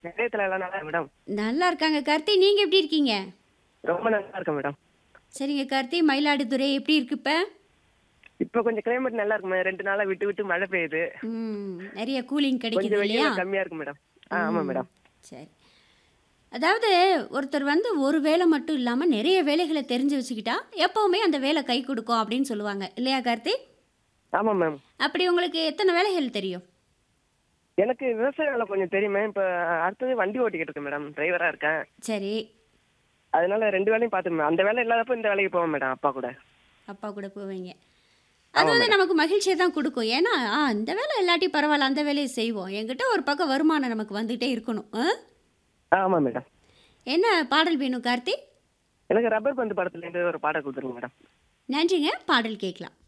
நிலையத்துல எல்லாம் நல்லா மேடம் நல்லா இருக்காங்க கார்த்தி நீங்கள் எப்படி இருக்கீங்க ரொம்ப நல்லா இருக்கேன் மேடம் சரிங்க கார்த்தி மயிலாடுதுறை எப்படி இருக்கு இப்போ இப்போ கொஞ்சம் கிளைமேட் நல்லா இருக்கு மேடம் ரெண்டு நாளா விட்டு விட்டு மழை பெய்யுது ம் நிறைய கூலிங் கிடைக்குது கொஞ்சம் இல்லையா வெயில் கம்மியா இருக்கு மேடம் ஆ ஆமா மேடம் சரி அதாவது ஒருத்தர் வந்து ஒரு வேலை மட்டும் இல்லாமல் நிறைய வேலைகளை தெரிஞ்சு வச்சுக்கிட்டா எப்போவுமே அந்த வேலை கை கொடுக்கும் அப்படின்னு சொல்லுவாங்க இல்லையா கார்த்தி ஆமா மேம் அப்படி உங்களுக்கு எத்தனை வேலைகள் தெரியும் எனக்கு விவசாய வேலை கொஞ்சம் தெரியுமே இப்போ அடுத்தது வண்டி ஓட்டிக்கிட்டு இருக்கேன் மேடம் டிரைவரா இருக்கேன் சரி அதனால ரெண்டு வேலையும் பார்த்துருந்தேன் அந்த வேலை இல்லாதப்போ இந்த வேலைக்கு போவேன் மேடம் அப்பா கூட அப்பா கூட போவீங்க அது வந்து நமக்கு மகிழ்ச்சியை தான் கொடுக்கும் ஏன்னா ஆ இந்த வேலை இல்லாட்டி பரவாயில்ல அந்த வேலையை செய்வோம் என்கிட்ட ஒரு பக்கம் வருமானம் நமக்கு வந்துகிட்டே இருக்கணும் ஆ? ஆ ஆமா மேடம் என்ன பாடல் வேணும் கார்த்தி எனக்கு ரப்பர் பந்து படத்துல இருந்து ஒரு பாடம் கொடுத்துருங்க மேடம் நன்றிங்க பாடல் கேட்கலாம்